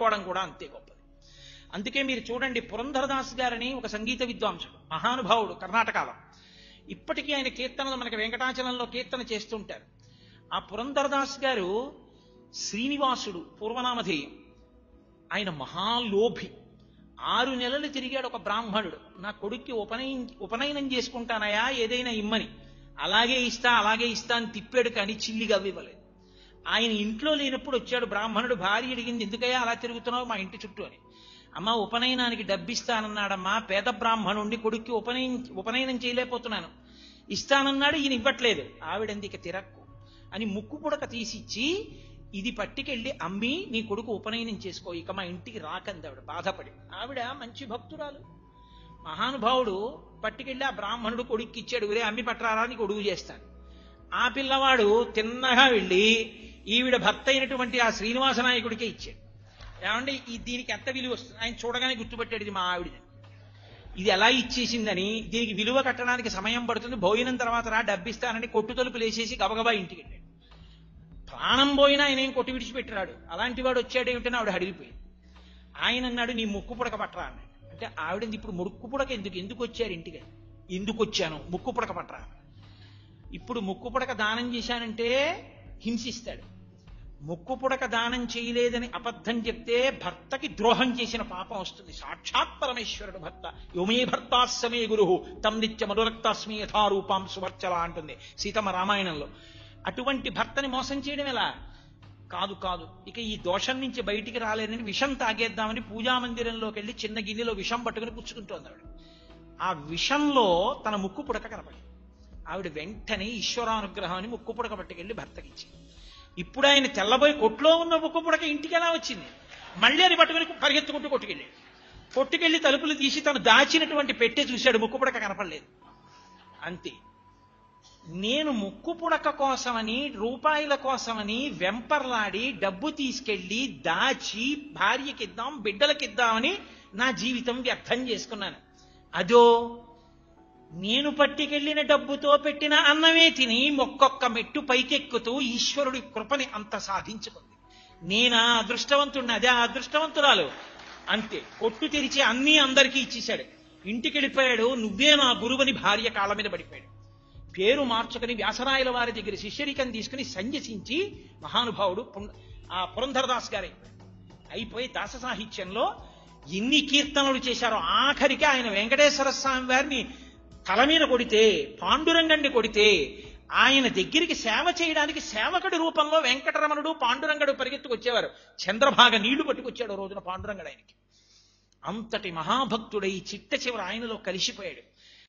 పట్టుకోవడం కూడా అంతే గొప్పది అందుకే మీరు చూడండి పురంధరదాస్ గారని ఒక సంగీత విద్వాంసుడు మహానుభావుడు కర్ణాటకలో ఇప్పటికీ ఆయన కీర్తనలు మనకి వెంకటాచలంలో కీర్తన చేస్తుంటారు ఆ పురంధరదాస్ గారు శ్రీనివాసుడు పూర్వనామధేయం ఆయన మహాలోభి ఆరు నెలలు తిరిగాడు ఒక బ్రాహ్మణుడు నా కొడుక్కి ఉపనయనం ఉపనయనం చేసుకుంటానయా ఏదైనా ఇమ్మని అలాగే ఇస్తా అలాగే ఇస్తా అని తిప్పాడు కానీ చిల్లిగా ఇవ్వలేదు ఆయన ఇంట్లో లేనప్పుడు వచ్చాడు బ్రాహ్మణుడు భార్య అడిగింది ఎందుకయ్యా అలా తిరుగుతున్నావు మా ఇంటి చుట్టూ అని అమ్మ ఉపనయనానికి డబ్బిస్తానన్నాడమ్మా పేద బ్రాహ్మణుండి కొడుక్కి ఉపనయనం ఉపనయనం చేయలేకపోతున్నాను ఇస్తానన్నాడు ఈయన ఇవ్వట్లేదు ఆవిడంది ఇక తిరక్కు అని ముక్కు పుడక తీసిచ్చి ఇది పట్టుకెళ్ళి అమ్మి నీ కొడుకు ఉపనయనం చేసుకో ఇక మా ఇంటికి రాకంది ఆవిడ బాధపడి ఆవిడ మంచి భక్తురాలు మహానుభావుడు పట్టుకెళ్ళి ఆ బ్రాహ్మణుడు కొడుక్కి ఇచ్చాడు ఒరే అమ్మి పట్టరారా నీకు కొడుకు చేస్తాను ఆ పిల్లవాడు తిన్నగా వెళ్ళి ఈవిడ భర్త అయినటువంటి ఆ శ్రీనివాస నాయకుడికే ఇచ్చాడు ఏమంటే ఈ దీనికి ఎంత విలువ వస్తుంది ఆయన చూడగానే గుర్తుపెట్టాడు ఇది మా ఆవిడ ఇది ఎలా ఇచ్చేసిందని దీనికి విలువ కట్టడానికి సమయం పడుతుంది భోజనం తర్వాత రా డబ్బిస్తానని కొట్టు తలుపులు వేసేసి గబగబా ఇంటికి వెళ్ళాడు ప్రాణం పోయినా ఆయన ఏం కొట్టి విడిచిపెట్టినాడు అలాంటి వాడు వచ్చాడు ఏమిటని ఆవిడ హడిలిపోయింది ఆయన అన్నాడు నీ ముక్కు పుడక పట్టరా అన్నాడు అంటే ఆవిడ ఇప్పుడు ముక్కు పుడక ఎందుకు ఎందుకు వచ్చారు ఇంటికి ఎందుకు వచ్చాను ముక్కు పుడక పట్టరా ఇప్పుడు ముక్కు పుడక దానం చేశానంటే హింసిస్తాడు ముక్కు పుడక దానం చేయలేదని అబద్ధం చెప్తే భర్తకి ద్రోహం చేసిన పాపం వస్తుంది సాక్షాత్ పరమేశ్వరుడు భర్త యోమే భర్తాస్సమే గురు తం నిత్య మనురక్తాస్మి యథారూపాం సువర్చల అంటుంది సీతమ్మ రామాయణంలో అటువంటి భర్తని మోసం చేయడం ఎలా కాదు కాదు ఇక ఈ దోషం నుంచి బయటికి రాలేదని విషం తాగేద్దామని పూజా మందిరంలోకి వెళ్ళి చిన్న గిన్నెలో విషం పట్టుకుని పుచ్చుకుంటోంది ఆవిడ ఆ విషంలో తన ముక్కు పుడక కనపడింది ఆవిడ వెంటనే ఈశ్వరానుగ్రహం అని ముక్కు పుడక పట్టుకెళ్ళి భర్తకిచ్చింది ఇప్పుడు ఆయన తెల్లబోయి కొట్లో ఉన్న ముక్కు పుడక ఇంటికి ఎలా వచ్చింది మళ్ళీ అది పట్టుకుని పరిగెత్తుకుంటూ కొట్టుకెళ్ళాడు కొట్టుకెళ్ళి తలుపులు తీసి తను దాచినటువంటి పెట్టె చూశాడు ముక్కు పుడక కనపడలేదు అంతే నేను ముక్కు పుడక కోసమని రూపాయల కోసమని వెంపర్లాడి డబ్బు తీసుకెళ్లి దాచి భార్యకిద్దాం బిడ్డలకిద్దామని నా జీవితం వ్యర్థం చేసుకున్నాను అదో నేను పట్టుకెళ్లిన డబ్బుతో పెట్టిన అన్నమే తిని ఒక్కొక్క మెట్టు పైకెక్కుతూ ఈశ్వరుడి కృపని అంత సాధించుకుంది నేనా అదృష్టవంతుడిని అదే ఆ అదృష్టవంతురాలు అంతే కొట్టు తెరిచి అన్నీ అందరికీ ఇచ్చేశాడు ఇంటికి వెళ్ళిపోయాడు నువ్వే నా గురువని భార్య కాళ్ళ మీద పడిపోయాడు పేరు మార్చుకుని వ్యాసరాయల వారి దగ్గర శిష్యరికం తీసుకుని సంజసించి మహానుభావుడు పుం- ఆ పురంధరదాస్ గారు అయిపోయి దాస సాహిత్యంలో ఎన్ని కీర్తనలు చేశారో ఆఖరికి ఆయన వెంకటేశ్వర స్వామి వారిని తల మీద కొడితే పాండురంగండి కొడితే ఆయన దగ్గరికి సేవ చేయడానికి సేవకుడి రూపంలో వెంకటరమణుడు పాండురంగడు పరిగెత్తుకొచ్చేవారు చంద్రభాగ నీళ్లు పట్టుకొచ్చాడు ఓ రోజున పాండురంగడు ఆయనకి అంతటి మహాభక్తుడై చిట్ట చివరి ఆయనలో కలిసిపోయాడు